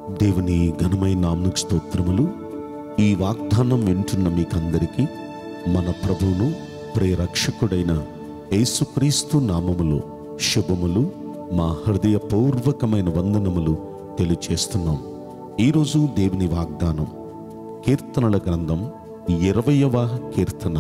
దేవుని ఘనమైన నామకు స్తోత్రములు ఈ వాగ్దానం వింటున్న మీకందరికీ మన ప్రభువును ప్రేరక్షకుడైన యేసుక్రీస్తు నామములో శుభములు మా హృదయపూర్వకమైన వందనములు తెలియచేస్తున్నాం ఈరోజు దేవుని వాగ్దానం కీర్తనల గ్రంథం ఇరవయవ కీర్తన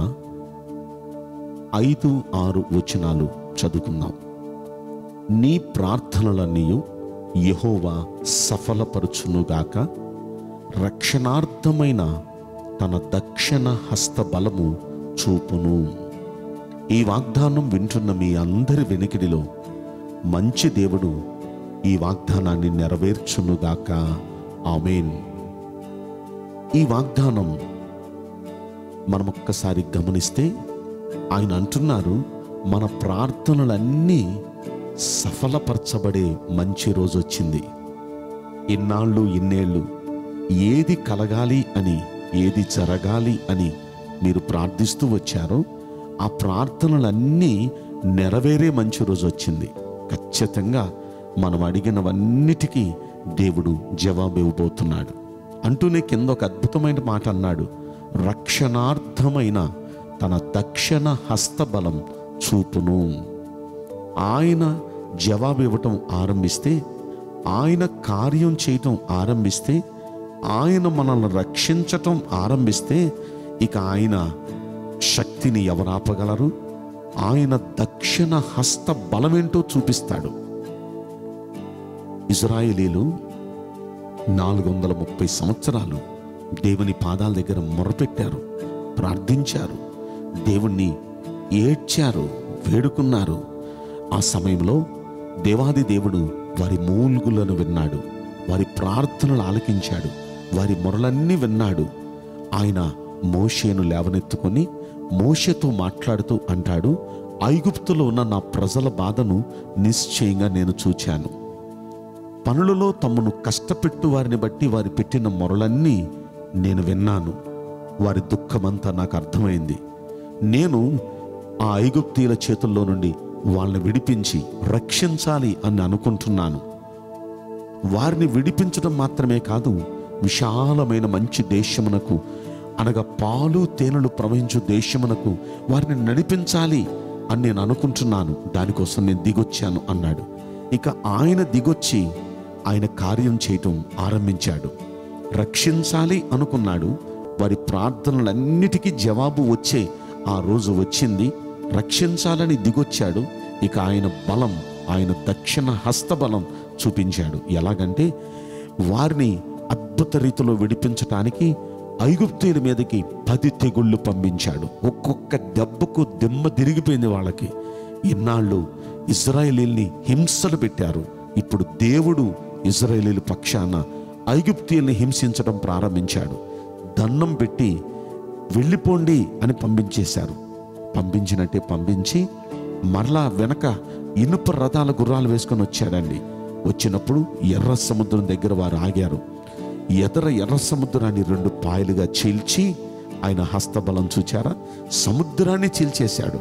ఐదు ఆరు వచనాలు చదువుకుందాం నీ ప్రార్థనలన్నీ యెహోవా సఫలపరచునుగాక రక్షణార్థమైన తన దక్షిణ హస్త బలము చూపును ఈ వాగ్దానం వింటున్న మీ అందరి వెనుకిడిలో మంచి దేవుడు ఈ వాగ్దానాన్ని నెరవేర్చునుగాక ఆమెన్ ఈ వాగ్దానం మనం ఒక్కసారి గమనిస్తే ఆయన అంటున్నారు మన ప్రార్థనలన్నీ సఫలపరచబడే మంచి రోజు వచ్చింది ఇన్నాళ్ళు ఇన్నేళ్ళు ఏది కలగాలి అని ఏది జరగాలి అని మీరు ప్రార్థిస్తూ వచ్చారో ఆ ప్రార్థనలన్నీ నెరవేరే మంచి రోజు వచ్చింది ఖచ్చితంగా మనం అడిగినవన్నిటికీ దేవుడు జవాబు ఇవ్వబోతున్నాడు అంటూనే కింద ఒక అద్భుతమైన మాట అన్నాడు రక్షణార్థమైన తన దక్షిణ హస్తబలం చూపును ఆయన జవాబు ఇవ్వటం ఆరంభిస్తే ఆయన కార్యం చేయటం ఆరంభిస్తే ఆయన మనల్ని రక్షించటం ఆరంభిస్తే ఇక ఆయన శక్తిని ఎవరు ఆపగలరు ఆయన దక్షిణ హస్త బలమేంటో చూపిస్తాడు ఇజ్రాయేలీలు నాలుగు వందల ముప్పై సంవత్సరాలు దేవుని పాదాల దగ్గర మొరపెట్టారు ప్రార్థించారు దేవుణ్ణి ఏడ్చారు వేడుకున్నారు ఆ సమయంలో దేవాది దేవుడు వారి మూల్గులను విన్నాడు వారి ప్రార్థనలు ఆలకించాడు వారి మొరలన్నీ విన్నాడు ఆయన మోషేను లేవనెత్తుకొని మోషేతో మాట్లాడుతూ అంటాడు ఐగుప్తులో ఉన్న నా ప్రజల బాధను నిశ్చయంగా నేను చూచాను పనులలో తమను కష్టపెట్టు వారిని బట్టి వారి పెట్టిన మొరలన్నీ నేను విన్నాను వారి దుఃఖమంతా నాకు అర్థమైంది నేను ఆ ఐగుప్తీయుల చేతుల్లో నుండి వాళ్ళని విడిపించి రక్షించాలి అని అనుకుంటున్నాను వారిని విడిపించడం మాత్రమే కాదు విశాలమైన మంచి దేశమునకు అనగా పాలు తేనెలు ప్రవహించు దేశమునకు వారిని నడిపించాలి అని నేను అనుకుంటున్నాను దానికోసం నేను దిగొచ్చాను అన్నాడు ఇక ఆయన దిగొచ్చి ఆయన కార్యం చేయటం ఆరంభించాడు రక్షించాలి అనుకున్నాడు వారి ప్రార్థనలన్నిటికీ జవాబు వచ్చే ఆ రోజు వచ్చింది రక్షించాలని దిగొచ్చాడు ఇక ఆయన బలం ఆయన దక్షిణ హస్తబలం చూపించాడు ఎలాగంటే వారిని అద్భుత రీతిలో విడిపించటానికి ఐగుప్తీయుల మీదకి పది తెగుళ్ళు పంపించాడు ఒక్కొక్క దెబ్బకు దెమ్మ తిరిగిపోయింది వాళ్ళకి ఇన్నాళ్ళు ఇజ్రాయేలీల్ని హింసలు పెట్టారు ఇప్పుడు దేవుడు ఇజ్రాయేలీల పక్షాన ఐగుప్తీయుల్ని హింసించడం ప్రారంభించాడు దండం పెట్టి వెళ్ళిపోండి అని పంపించేశారు పంపించినట్టే పంపించి మరలా వెనక ఇనుప రథాల గుర్రాలు వేసుకొని వచ్చాడండి వచ్చినప్పుడు ఎర్ర సముద్రం దగ్గర వారు ఆగారు ఎదర ఎర్ర సముద్రాన్ని రెండు పాయలుగా చీల్చి ఆయన హస్తబలం చూచారా సముద్రాన్ని చీల్చేశాడు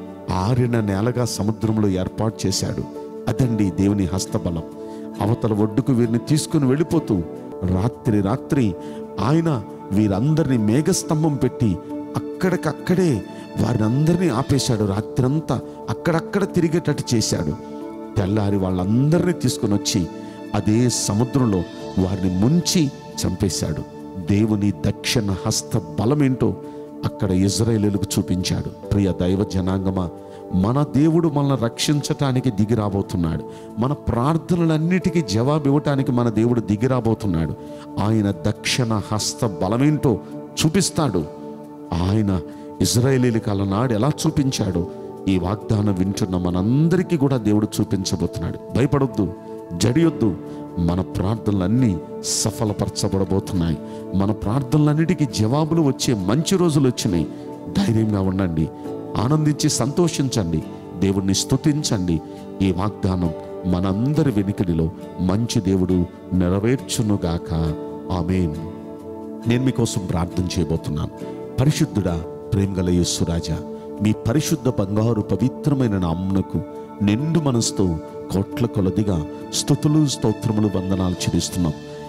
ఆరిన నేలగా సముద్రంలో ఏర్పాటు చేశాడు అదండి దేవుని హస్తబలం అవతల ఒడ్డుకు వీరిని తీసుకుని వెళ్ళిపోతూ రాత్రి రాత్రి ఆయన వీరందరినీ మేఘస్తంభం పెట్టి అక్కడికక్కడే వారిని అందరినీ ఆపేశాడు రాత్రంతా అక్కడక్కడ తిరిగేటట్టు చేశాడు తెల్లారి వాళ్ళందరినీ తీసుకుని వచ్చి అదే సముద్రంలో వారిని ముంచి చంపేశాడు దేవుని దక్షిణ హస్త బలమేంటో అక్కడ ఇజ్రాయేలులకు చూపించాడు ప్రియ దైవ జనాంగమా మన దేవుడు మనల్ని రక్షించటానికి దిగి రాబోతున్నాడు మన ప్రార్థనలన్నిటికీ జవాబు ఇవ్వటానికి మన దేవుడు దిగి రాబోతున్నాడు ఆయన దక్షిణ హస్త బలమేంటో చూపిస్తాడు ఆయన ఇజ్రాయేలీలకు అలనాడు ఎలా చూపించాడో ఈ వాగ్దానం వింటున్న మనందరికీ కూడా దేవుడు చూపించబోతున్నాడు భయపడొద్దు జడియొద్దు మన ప్రార్థనలన్నీ సఫలపరచబడబోతున్నాయి మన ప్రార్థనలన్నిటికీ జవాబులు వచ్చే మంచి రోజులు వచ్చినాయి ధైర్యంగా ఉండండి ఆనందించి సంతోషించండి దేవుణ్ణి స్తుతించండి ఈ వాగ్దానం మనందరి వెనుకడిలో మంచి దేవుడు నెరవేర్చునుగాక ఆమెన్ నేను మీకోసం ప్రార్థన చేయబోతున్నాను పరిశుద్ధుడా ప్రేమగల యేసురాజా మీ పరిశుద్ధ బంగారు పవిత్రమైన నామ్మునకు నిండు మనసుతో కోట్ల కొలదిగా స్థుతులు స్తోత్రములు వందనాలు చెల్లిస్తున్నాం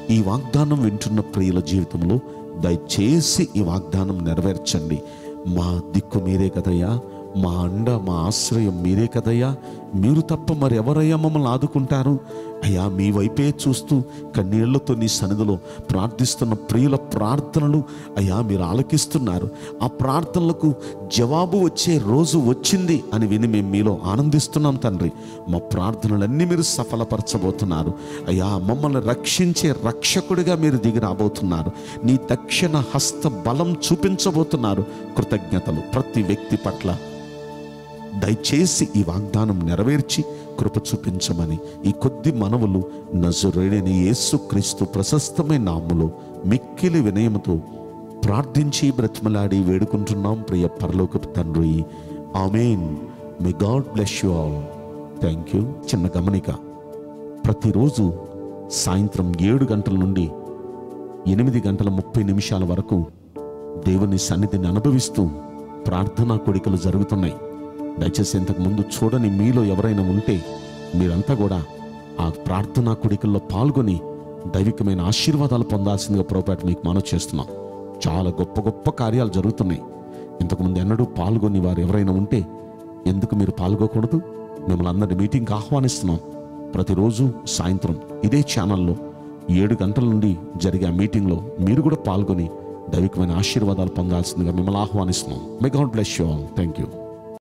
ఈ వాగ్దానం వింటున్న ప్రియుల జీవితంలో దయచేసి ఈ వాగ్దానం నెరవేర్చండి మా దిక్కు మీరే కదయ్యా మా అండ మా ఆశ్రయం మీరే కదయ్యా మీరు తప్ప మరి ఎవరయ్యా మమ్మల్ని ఆదుకుంటారు అయ్యా మీ వైపే చూస్తూ కన్నీళ్లతో నీ సన్నిధిలో ప్రార్థిస్తున్న ప్రియుల ప్రార్థనలు అయ్యా మీరు ఆలకిస్తున్నారు ఆ ప్రార్థనలకు జవాబు వచ్చే రోజు వచ్చింది అని విని మేము మీలో ఆనందిస్తున్నాం తండ్రి మా ప్రార్థనలన్నీ మీరు సఫలపరచబోతున్నారు అయ్యా మమ్మల్ని రక్షించే రక్షకుడిగా మీరు దిగి రాబోతున్నారు నీ దక్షిణ హస్త బలం చూపించబోతున్నారు కృతజ్ఞతలు ప్రతి వ్యక్తి పట్ల దయచేసి ఈ వాగ్దానం నెరవేర్చి కృప చూపించమని ఈ కొద్ది మనవులు నజరుడైన యేసుక్రీస్తు ప్రశస్తమైన నాములో మిక్కిలి వినయముతో ప్రార్థించి బ్రతిమలాడి వేడుకుంటున్నాం ప్రియ పరలోకపు తండ్రి amen may God bless you all thank you చిన్న గమనిక ప్రతిరోజు సాయంత్రం ఏడు గంటల నుండి ఎనిమిది గంటల ముప్పై నిమిషాల వరకు దేవుని సన్నిధిని అనుభవిస్తూ ప్రార్థనా కోడికలు జరుగుతున్నాయి దయచేసి ఇంతకు ముందు చూడని మీలో ఎవరైనా ఉంటే మీరంతా కూడా ఆ ప్రార్థనా కోడికల్లో పాల్గొని దైవికమైన ఆశీర్వాదాలు పొందాల్సిందిగా ప్రోపేట మీకు మనవి చేస్తున్నాం చాలా గొప్ప గొప్ప కార్యాలు జరుగుతున్నాయి ఇంతకుముందు ఎన్నడూ పాల్గొని వారు ఎవరైనా ఉంటే ఎందుకు మీరు పాల్గొకూడదు మిమ్మల్ని అందరినీ మీటింగ్కి ఆహ్వానిస్తున్నాం ప్రతిరోజు సాయంత్రం ఇదే ఛానల్లో ఏడు గంటల నుండి జరిగే ఆ మీటింగ్లో మీరు కూడా పాల్గొని దైవికమైన ఆశీర్వాదాలు పొందాల్సిందిగా మిమ్మల్ని ఆహ్వానిస్తున్నాం may God bless you all thank you